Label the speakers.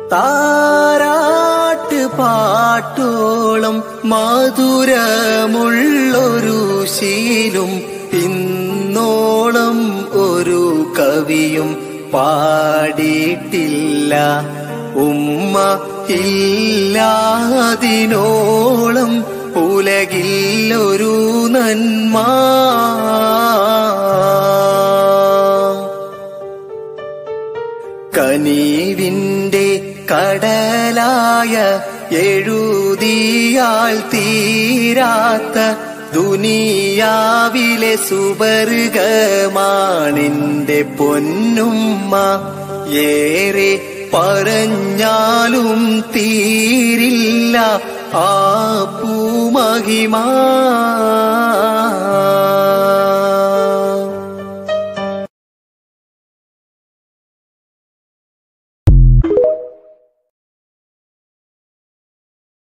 Speaker 1: താരാട്ട് പാട്ടോളം മധുരമുള്ളൊരു ശീലും ഇന്നോളം ഒരു കവിയും പാടിയിട്ടില്ല ഉമ്മ ഇല്ലാതിനോളം ഉലകിൽ ഒരു നന്മ കനീവിന്റെ കടലായ എഴുതിയാൽ തീരാത്ത ദുനിയാവിലെ സുവർഗമാണെന്റെ പൊന്നുമ്മ ഏറെ പറഞ്ഞാലും തീരില്ല ആ പൂമഹിമാ